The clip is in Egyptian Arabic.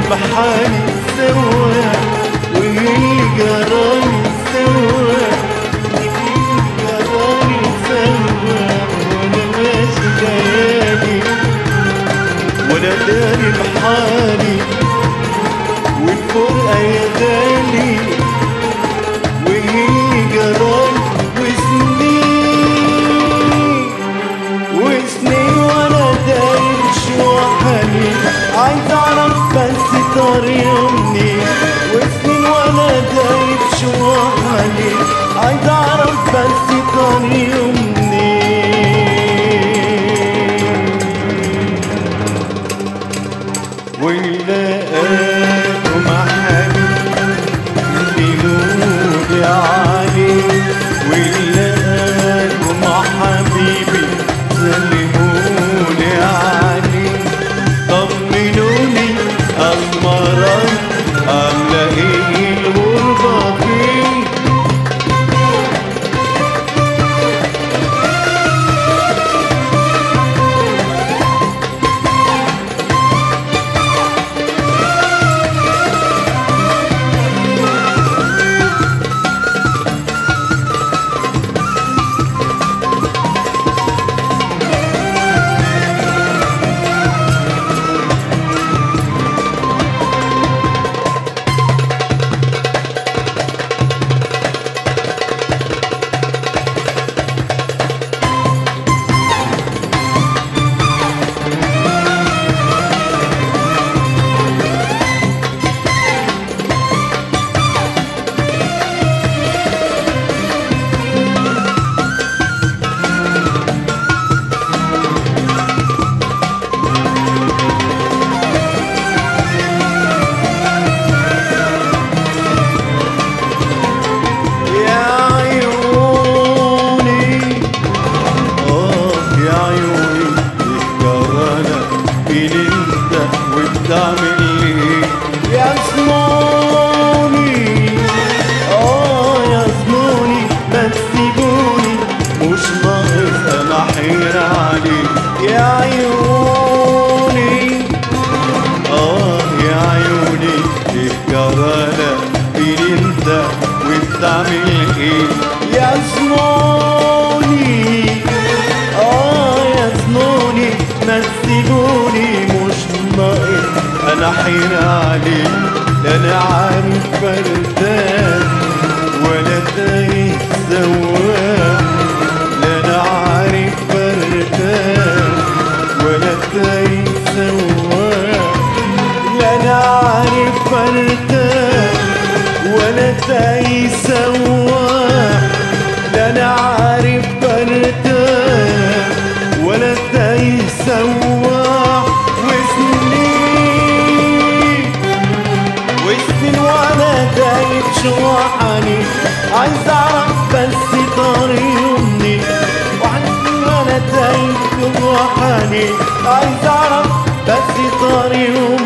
بحالي سوا واللي جرالي سوا جرالي سوا وانا ماشي ليالي وانا داري بحالي والفرقة يا غالي واللي جرالي وسنين وسنين وانا داير شوحني عايز اعرف بس طريقه منين وسنين وانا داير شوحني عايز اعرف بس طريقه منين ولقاكم حبيبي نودي عليه ولقاكم حبيبي سلموني عليه طمنوني أسمران عاملة إيه الغربة فين يا عيوني آه يا عيوني الكرانة مين انت وبتعمل ايه يا زنوني اه يا زنوني ما تسيبوني مش ناقص انا حيرة عليك يا عيوني آه يا عيوني الكرانة مين انت وبتعمل ايه يا زنوني آه يا زنوني ما تسيبوني مش ناقص انا حين عليك لا انا عارف بردان ولا تايه سواق لا انا عارف بردان ولا تايه سواق لا انا عارف بردان ولا تايه سواق لا انا عارف بردان ولا تايه سواق وسنين وسنين وانا دايب شوحني عايز اعرف بس طريقه منين وسنين وانا دايب شوحني عايز اعرف بس طريقه